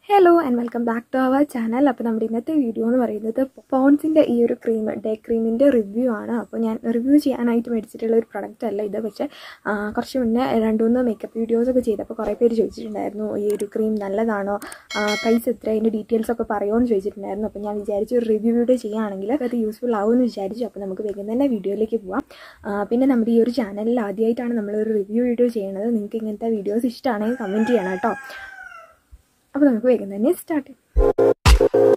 hello and welcome back to our channel അപ്പോൾ നമ്മുടെ ഇന്നത്തെ വീഡിയോ എന്ന് പറയുന്നത് പോൺസിൻ്റെ ഈ ഒരു ക്രീം ഡേ ക്രീമിൻ്റെ റിവ്യൂ ആണ് അപ്പോൾ ഞാൻ റിവ്യൂ ചെയ്യാനായിട്ട് മേടിച്ചിട്ടുള്ള ഒരു പ്രൊഡക്റ്റ് അല്ല ഇത് പക്ഷേ ആ, കുറച്ച് മുന്നേ രണ്ട് മൂന്ന് മേക്കപ്പ് വീഡിയോസൊക്കെ ചെയ്തപ്പോൾ കുറേ പേര് ചോദിച്ചിട്ടുണ്ടായിരുന്നു ഈ ഒരു ക്രീം നല്ലതാണോ പ്രൈസ് എത്ര അതിൻ്റെ ഡീറ്റെയിൽസ് ഒക്കെ പറയുമോ എന്ന് ചോദിച്ചിട്ടുണ്ടായിരുന്നു അപ്പോൾ ഞാൻ വിചാരിച്ചു ഒരു റിവ്യൂ വീഡിയോ ചെയ്യുകയാണെങ്കിൽ അത് യൂസ്ഫുൾ ആവുമെന്ന് വിചാരിച്ചു അപ്പോൾ നമുക്ക് വേഗം തന്നെ വീഡിയോയിലേക്ക് പോവാം ആ, പിന്നെ നമ്മുടെ ഈ ഒരു ചാനലിൽ ആദ്യമായിട്ടാണ് നമ്മളൊരു റിവ്യൂ വീഡിയോ ചെയ്യുന്നത് നിങ്ങൾക്ക് ഇങ്ങനത്തെ വീഡിയോസ് ഇഷ്ടമാണെങ്കിൽ കമൻറ്റ് ചെയ്യണം കേട്ടോ അപ്പോൾ നമുക്ക് വേഗം തന്നെ സ്റ്റാർട്ട് ചെയ്യാം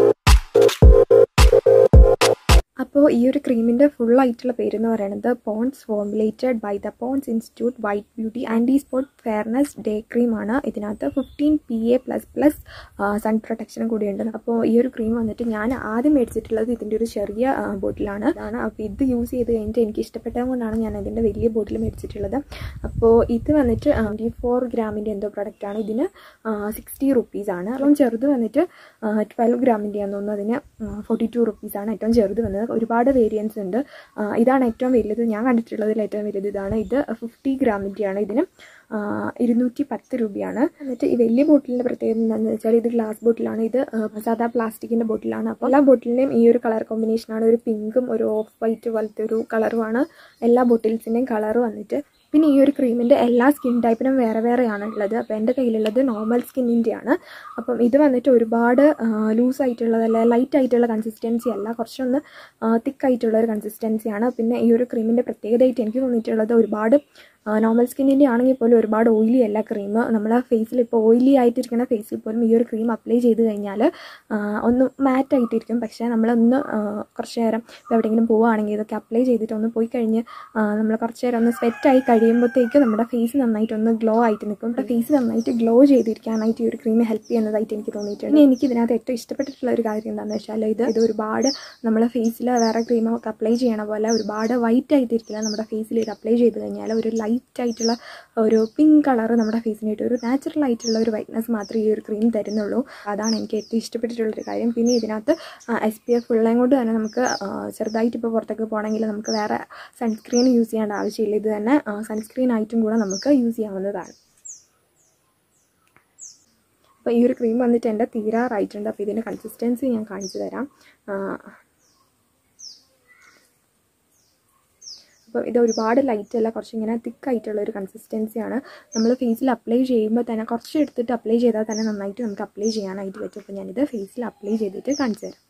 അപ്പോൾ ഈ ഒരു ക്രീമിൻ്റെ ഫുൾ ആയിട്ടുള്ള പേര് എന്ന് പറയുന്നത് Pond's formulated by the Pond's institute white beauty anti spot fairness day ക്രീമാണ് ഇതിനകത്ത് fifteen P A plus plus sun പ്രൊട്ടക്ഷനും കൂടിയുണ്ട് അപ്പോൾ ഈ ഒരു ക്രീം വന്നിട്ട് ഞാൻ ആദ്യം മേടിച്ചിട്ടുള്ളത് ഇതിൻ്റെ ഒരു ചെറിയ ബോട്ടിലാണ് അതാണ് അപ്പോൾ ഇത് യൂസ് ചെയ്ത് കഴിഞ്ഞിട്ട് എനിക്ക് ഇഷ്ടപ്പെട്ടത് കൊണ്ടാണ് ഞാൻ ഇതിൻ്റെ വലിയ ബോട്ടിൽ മേടിച്ചിട്ടുള്ളത് അപ്പോൾ ഇത് വന്നിട്ട് ട്വൻറ്റി ഫോർ ഗ്രാമിൻ്റെ എന്തോ പ്രൊഡക്റ്റാണ് ഇതിന് സിക്സ്റ്റി റുപ്പീസാണ് അപ്പം ചെറുത് വന്നിട്ട് ട്വൽവ് ഗ്രാമിൻ്റെ ആണെന്ന് തോന്നുന്നു അതിന് ഫോർട്ടി ടു റുപ്പീസാണ് ഏറ്റവും ചെറുത് വന്നത് ഒരുപാട് വേരിയൻസ് ഉണ്ട് ആ, ഇതാണ് ഏറ്റവും വലുത് ഞാൻ കണ്ടിട്ടുള്ളതിൽ ഏറ്റവും വലുത് ഇതാണ് ഇത് ഫിഫ്റ്റി ഗ്രാമിൻ്റെയാണ് ഇതിന് ആ, ഇരുന്നൂറ്റി പത്ത് രൂപയാണ് എന്നിട്ട് ഈ വലിയ ബോട്ടിലിൻ്റെ പ്രത്യേകത എന്താണെന്ന് വെച്ചാൽ ഇത് ഗ്ലാസ് ബോട്ടിലാണ് ഇത് ആ, സാധാ പ്ലാസ്റ്റിക്കിൻ്റെ ബോട്ടിലാണ് അപ്പോൾ എല്ലാ ബോട്ടിലിൻ്റെയും ഈ ഒരു കളർ കോമ്പിനേഷനാണ് ഒരു പിങ്കും ഒരു ഓഫ് വൈറ്റ് പോലത്തെ ഒരു കളറുമാണ് എല്ലാ ബോട്ടിൽസിൻ്റെയും കളർ വന്നിട്ട് പിന്നെ ഈ ഒരു ക്രീമിൻ്റെ എല്ലാ സ്കിൻ ടൈപ്പിനും വേറെ വേറെയാണ് ഉള്ളത് അപ്പോൾ എൻ്റെ കയ്യിലുള്ളത് നോർമൽ സ്കിന്നിൻ്റെയാണ് അപ്പം ഇത് വന്നിട്ട് ഒരുപാട് ലൂസ് ആയിട്ടുള്ളതല്ല ലൈറ്റ് ആയിട്ടുള്ള കൺസിസ്റ്റൻസി അല്ല കുറച്ചൊന്ന് തിക്ക് ആയിട്ടുള്ള ഒരു കൺസിസ്റ്റൻസിയാണ് പിന്നെ ഈ ഒരു ക്രീമിൻ്റെ പ്രത്യേകതയായിട്ട് എനിക്ക് തോന്നിയിട്ടുള്ളത് ഒരുപാട് നോർമൽ സ്കിന്നിൻ്റെ ആണെങ്കിൽ പോലും ഒരുപാട് ഓയിലി അല്ല ക്രീം നമ്മളെ ഫേസിൽ ഇപ്പോൾ ഓയിലി ആയിട്ടിരിക്കുന്ന ഫേസിൽ പോലും ഈ ഒരു ക്രീം അപ്ലൈ ചെയ്ത് കഴിഞ്ഞാൽ ഒന്ന് മാറ്റ് ആയിട്ടിരിക്കും പക്ഷേ നമ്മളൊന്ന് ആ, കുറച്ച് നേരം ഇപ്പോൾ എവിടെയെങ്കിലും പോവുകയാണെങ്കിൽ ഇതൊക്കെ അപ്ലൈ ചെയ്തിട്ട് ഒന്ന് പോയി കഴിഞ്ഞ് ആ, നമ്മൾ കുറച്ച് നേരം ഒന്ന് സ്വെറ്റായി കഴിയുമ്പോഴത്തേക്ക് നമ്മുടെ ഫേസ് നന്നായിട്ടൊന്ന് ഗ്ലോ ആയിട്ട് നിൽക്കും നമ്മുടെ ഫേസ് നന്നായിട്ട് ഗ്ലോ ചെയ്തിരിക്കാനായിട്ട് ഈ ഒരു ക്രീം ഹെൽപ്പ് ചെയ്യുന്നതായിട്ട് എനിക്ക് തോന്നിയിട്ടുണ്ട് ഇനി എനിക്ക് ഇതിനകത്ത് ഏറ്റവും ഇഷ്ടപ്പെട്ടിട്ടുള്ള ഒരു കാര്യം എന്താണെന്ന് വെച്ചാൽ ഇത് ഇത് ഒരുപാട് നമ്മളെ ഫേസിൽ വേറെ ക്രീമൊക്കെ അപ്ലൈ ചെയ്യണ പോലെ ഒരുപാട് വൈറ്റ് ആയിട്ടിരിക്കില്ല നമ്മുടെ ഫേസിൽ ഇത് അപ്ലൈ ചെയ്ത് കഴിഞ്ഞാൽ ഒരു ലൈറ്റ് ആയിട്ടുള്ള ഒരു പിങ്ക് കളർ നമ്മുടെ ഫേസിനായിട്ട് ഒരു നാച്ചുറൽ ആയിട്ടുള്ള ഒരു വൈറ്റ്നസ് മാത്രമേ ഈ ഒരു ക്രീം തരുന്നുള്ളൂ അതാണ് എനിക്ക് ഏറ്റവും ഇഷ്ടപ്പെട്ടിട്ടുള്ളൊരു കാര്യം പിന്നെ ഇതിനകത്ത് എസ് പി എഫ് ഉള്ളതും കൊണ്ട് തന്നെ നമുക്ക് ആ, ചെറുതായിട്ട് ഇപ്പോൾ പുറത്തൊക്കെ പോകണമെങ്കിൽ നമുക്ക് വേറെ സൺസ്ക്രീൻ യൂസ് ചെയ്യേണ്ട ആവശ്യമില്ല ഇത് തന്നെ സൺസ്ക്രീൻ ആയിട്ടും കൂടെ നമുക്ക് യൂസ് ചെയ്യാവുന്നതാണ് അപ്പോൾ ഈ ഒരു ക്രീം വന്നിട്ട് എൻ്റെ തീരാറായിട്ടുണ്ട് അപ്പോൾ ഇതിൻ്റെ കൺസിസ്റ്റൻസി ഞാൻ കാണിച്ചു തരാം ആ, അപ്പോൾ ഇത് ഒരുപാട് ലൈറ്റ് അല്ല കുറച്ച് ഇങ്ങനെ തിക്കായിട്ടുള്ള ഒരു കൺസിസ്റ്റൻസിയാണ് നമ്മൾ ഫേസിൽ അപ്ലൈ ചെയ്യുമ്പോൾ തന്നെ കുറച്ച് എടുത്തിട്ട് അപ്ലൈ ചെയ്താൽ തന്നെ നന്നായിട്ട് നമുക്ക് അപ്ലൈ ചെയ്യാനായിട്ട് പറ്റും അപ്പോൾ ഞാനിത് ഫേസിൽ അപ്ലൈ ചെയ്തിട്ട് കാണിച്ചു തരാം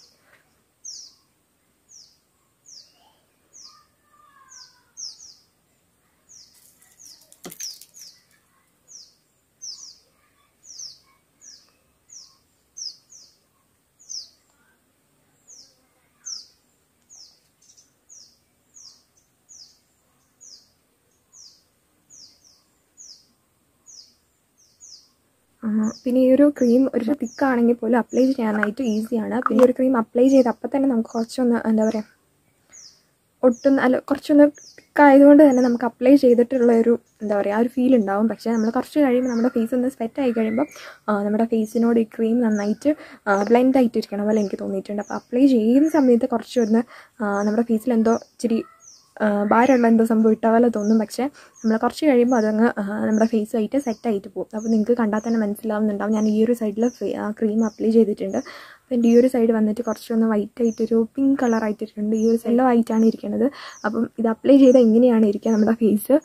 ആ, പിന്നെ ഈ ഒരു ക്രീം ഒരു തിക്കാണെങ്കിൽ പോലും അപ്ലൈ ചെയ്യാനായിട്ട് ഈസിയാണ് പിന്നെ ഈ ഒരു ക്രീം അപ്ലൈ ചെയ്ത് അപ്പം തന്നെ നമുക്ക് കുറച്ചൊന്ന് എന്താ പറയുക ഒട്ടും അല്ല കുറച്ചൊന്ന് തിക്കായതുകൊണ്ട് തന്നെ നമുക്ക് അപ്ലൈ ചെയ്തിട്ടുള്ള ഒരു എന്താ പറയുക ആ ഒരു ഫീൽ ഉണ്ടാവും പക്ഷേ നമ്മൾ കുറച്ച് കഴിയുമ്പോൾ നമ്മുടെ ഫേസ് ഒന്ന് സ്വെറ്റ് ആയി കഴിയുമ്പോൾ ആ, നമ്മുടെ ഫേസിനോട് ഈ ക്രീം നന്നായിട്ട് ബ്ലെൻഡ് ആയിട്ടിരിക്കണം പോലെ എനിക്ക് തോന്നിയിട്ടുണ്ട് അപ്പോൾ അപ്ലൈ ചെയ്യുന്ന സമയത്ത് കുറച്ചൊന്ന് ആ, നമ്മുടെ ഫേസിൽ എന്തോ ഇച്ചിരി ആ, ഭാരമുള്ള എന്തോ സംഭവം ഇട്ട പോലെ തോന്നും പക്ഷേ നമ്മൾ കുറച്ച് കഴിയുമ്പോൾ അതങ്ങ് ആ, നമ്മുടെ ഫേസ് ആയിട്ട് സെറ്റ് ആയിട്ട് പോകും അപ്പോൾ നിങ്ങൾക്ക് കണ്ടാൽ തന്നെ മനസ്സിലാവുന്നുണ്ടാവും ഞാൻ ഈ ഒരു സൈഡിൽ ക്രീം അപ്ലൈ ചെയ്തിട്ടുണ്ട് അപ്പോൾ എൻ്റെ ഈ ഒരു സൈഡ് വന്നിട്ട് കുറച്ചൊന്ന് വൈറ്റ് ആയിട്ടൊരു പിങ്ക് കളർ ആയിട്ടിട്ടുണ്ട് ഈ ഒരു യെല്ലോ ആയിട്ടാണ് ഇരിക്കുന്നത് അപ്പം ഇത് അപ്ലൈ ചെയ്താൽ ഇങ്ങനെയാണ് ഇരിക്കുക നമ്മുടെ ഫേസ്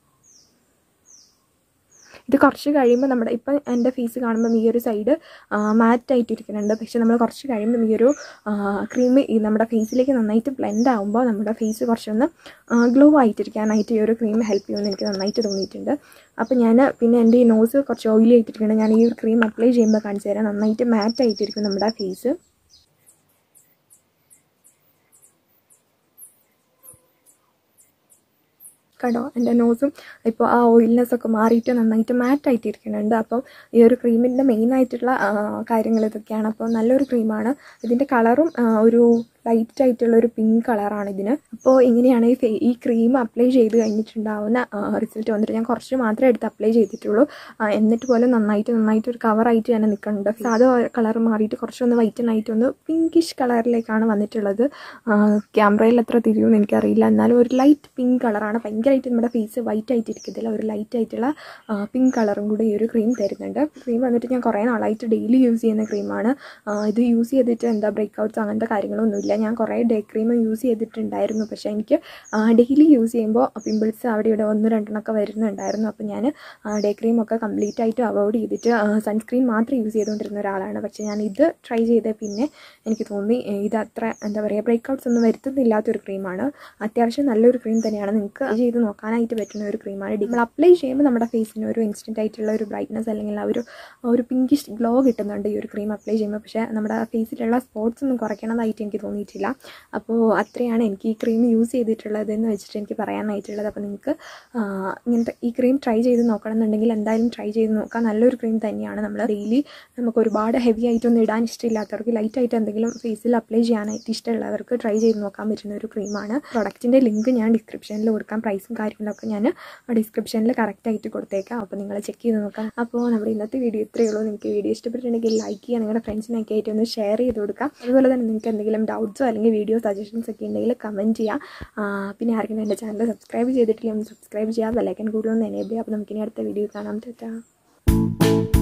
ഇത് കുറച്ച് കഴിയുമ്പോൾ നമ്മുടെ ഇപ്പം എൻ്റെ ഫേസ് കാണുമ്പം ഈ ഒരു സൈഡ് മാറ്റ് ആയിട്ടിരിക്കുന്നുണ്ട് പക്ഷെ നമ്മൾ കുറച്ച് കഴിയുമ്പം ഈ ഒരു ക്രീം ഈ നമ്മുടെ ഫേസിലേക്ക് നന്നായിട്ട് ബ്ലെൻഡ് ആകുമ്പോൾ നമ്മുടെ ഫേസ് കുറച്ചൊന്ന് ഗ്ലോ ആയിട്ടിരിക്കാനായിട്ട് ഈ ഒരു ക്രീം ഹെൽപ്പ് ചെയ്യുമെന്ന് എനിക്ക് നന്നായിട്ട് തോന്നിയിട്ടുണ്ട് അപ്പോൾ ഞാൻ പിന്നെ എൻ്റെ ഈ നോസ് കുറച്ച് ഓയിലി ആയിട്ടിരിക്കുന്നത് ഞാൻ ഈ ഒരു ക്രീം അപ്ലൈ ചെയ്യുമ്പോൾ കാണിച്ചു തരാം നന്നായിട്ട് മാറ്റ് ആയിട്ടിരിക്കും നമ്മുടെ ഫേസ് കണ്ടോ എൻ്റെ നോസും ഇപ്പോൾ ആ ഓയിൽനെസ് ഒക്കെ മാറിയിട്ട് നന്നായിട്ട് മാറ്റ് ആയിട്ട് ഇരിക്കുന്നുണ്ട് അപ്പം ഈ ഒരു ക്രീമിൻ്റെ മെയിൻ ആയിട്ടുള്ള ആ, കാര്യങ്ങൾ ഇതൊക്കെയാണ് അപ്പോൾ നല്ലൊരു ക്രീമാണ് ഇതിൻ്റെ കളറും ഒരു ലൈറ്റ് ആയിട്ടുള്ള ഒരു പിങ്ക് കളറാണ് ഇതിന് അപ്പോൾ ഇങ്ങനെയാണ് ഈ ഫേ ഈ ക്രീം അപ്ലൈ ചെയ്ത് കഴിഞ്ഞിട്ടുണ്ടാവുന്ന റിസൾട്ട് വന്നിട്ട് ഞാൻ കുറച്ച് മാത്രമേ എടുത്ത് അപ്ലൈ ചെയ്തിട്ടുള്ളൂ ആ, എന്നിട്ട് പോലും നന്നായിട്ട് നന്നായിട്ട് ഒരു കവറായിട്ട് തന്നെ നിൽക്കുന്നുണ്ട് സാധാ കളർ മാറിയിട്ട് കുറച്ചൊന്ന് വൈറ്റൻ ആയിട്ട് ഒന്ന് പിങ്കിഷ് കളറിലേക്കാണ് വന്നിട്ടുള്ളത് ക്യാമറയിൽ എത്ര തിരിയുമെന്ന് എനിക്കറിയില്ല എന്നാലും ഒരു ലൈറ്റ് പിങ്ക് കളറാണ് ഭയങ്കര ഭയങ്കരമായിട്ട് നമ്മുടെ ഫേസ് വൈറ്റ് ആയിട്ട് ഇരിക്കത്തില്ല ഒരു ലൈറ്റ് ആയിട്ടുള്ള പിങ്ക് കളറും കൂടി ഈ ഒരു ക്രീം തരുന്നുണ്ട് ക്രീം വന്നിട്ട് ഞാൻ കുറേ നാളായിട്ട് ഡെയിലി യൂസ് ചെയ്യുന്ന ക്രീമാണ് ഇത് യൂസ് ചെയ്തിട്ട് എന്താ ബ്രേക്കൗട്ട്സ് അങ്ങനത്തെ കാര്യങ്ങളൊന്നുമില്ല ഞാൻ കുറേ ഡേ ക്രീം യൂസ് ചെയ്തിട്ടുണ്ടായിരുന്നു പക്ഷേ എനിക്ക് ഡെയിലി യൂസ് ചെയ്യുമ്പോൾ പിമ്പിൾസ് അവിടെ ഇവിടെ ഒന്ന് രണ്ടെണ്ണമൊക്കെ വരുന്നുണ്ടായിരുന്നു അപ്പോൾ ഞാൻ ഡേ ക്രീമൊക്കെ കംപ്ലീറ്റ് ആയിട്ട് അവോയ്ഡ് ചെയ്തിട്ട് സൺസ്ക്രീൻ മാത്രം യൂസ് ചെയ്തുകൊണ്ടിരുന്ന ഒരാളാണ് പക്ഷേ ഞാൻ ഇത് ട്രൈ ചെയ്ത പിന്നെ എനിക്ക് തോന്നി ഇത് അത്ര എന്താ പറയുക ബ്രേക്കൗട്ട്സ് ഒന്നും വരുത്തുന്നില്ലാത്തൊരു ക്രീമാണ് അത്യാവശ്യം നല്ലൊരു ക്രീം തന്നെയാണ് നിങ്ങൾക്ക് ചെയ്ത് നോക്കാനായിട്ട് പറ്റുന്ന ഒരു ക്രീമാണ് നമ്മൾ അപ്ലൈ ചെയ്യുമ്പോൾ നമ്മുടെ ഫേസിന് ഒരു ഇൻസ്റ്റൻ്റ് ആയിട്ടുള്ള ഒരു ബ്രൈറ്റ്നസ് അല്ലെങ്കിൽ ആ ഒരു ഒരു പിങ്കിഷ് ഗ്ലോ കിട്ടുന്നുണ്ട് ഈ ഒരു ക്രീം അപ്ലൈ ചെയ്യുമ്പോൾ പക്ഷേ നമ്മുടെ ഫേസിലുള്ള സ്പോട്സ് ഒന്നും കുറയ്ക്കണതായിട്ട് എനിക്ക് തോന്നിയിട്ടില്ല അപ്പോൾ അത്രയാണ് എനിക്ക് ഈ ക്രീം യൂസ് ചെയ്തിട്ടുള്ളതെന്ന് വെച്ചിട്ട് എനിക്ക് പറയാനായിട്ടുള്ളത് അപ്പോൾ നിങ്ങൾക്ക് ഇങ്ങനത്തെ ഈ ക്രീം ട്രൈ ചെയ്ത് നോക്കണം എന്നുണ്ടെങ്കിൽ എന്തായാലും ട്രൈ ചെയ്ത് നോക്കാം നല്ലൊരു ക്രീം തന്നെയാണ് നമ്മൾ ഡെയിലി നമുക്ക് ഒരുപാട് ഹെവി ആയിട്ടൊന്നും ഇടാൻ ഇഷ്ടമില്ലാത്തവർക്ക് ലൈറ്റ് ആയിട്ട് എന്തെങ്കിലും ഫേസിൽ അപ്ലൈ ചെയ്യാനായിട്ട് ഇഷ്ടമുള്ളവർക്ക് ട്രൈ ചെയ്ത് നോക്കാൻ പറ്റുന്ന ഒരു ക്രീമാണ് പ്രൊഡക്റ്റിൻ്റെ ലിങ്ക് ഞാൻ ഡിസ്ക്രിപ്ഷനിൽ കൊടുക്കാം പ്രൈസും കാര്യങ്ങളൊക്കെ ഞാൻ ഡിസ്ക്രിപ്ഷനിൽ കറക്റ്റായിട്ട് കൊടുത്തേക്കാം അപ്പോൾ നിങ്ങൾ ചെക്ക് ചെയ്ത് നോക്കാം അപ്പോൾ നമ്മുടെ ഇന്നത്തെ വീഡിയോ ഇത്രയേ ഉള്ളൂ നിങ്ങൾക്ക് വീഡിയോ ഇഷ്ടപ്പെട്ടിട്ടുണ്ടെങ്കിൽ ലൈക്ക് ചെയ്യുക നിങ്ങളുടെ ഫ്രണ്ട്സിനൊക്കെ ആയിട്ട് ഒന്ന് ഷെയർ ചെയ്ത് കൊടുക്കാം അതുപോലെ തന്നെ നിങ്ങൾക്ക് എന്തെങ്കിലും ഡൗട്ട്സോ അല്ലെങ്കിൽ വീഡിയോ സജഷൻസ് ഒക്കെ ഉണ്ടെങ്കിൽ കമൻറ്റ് ചെയ്യുക പിന്നെ ആർക്കെങ്കിലും എൻ്റെ ചാനൽ സബ്സ്ക്രൈബ് ചെയ്തിട്ടില്ലെങ്കിൽ ഒന്ന് സബ്സ്ക്രൈബ് ചെയ്യുക ബെല്ലൈക്കൻ കൂടുതൽ ഒന്ന് എനേബിൾ ചെയ്യുക അപ്പോൾ നമുക്കിനി അടുത്ത വീഡിയോ കാണാം തെറ്റാ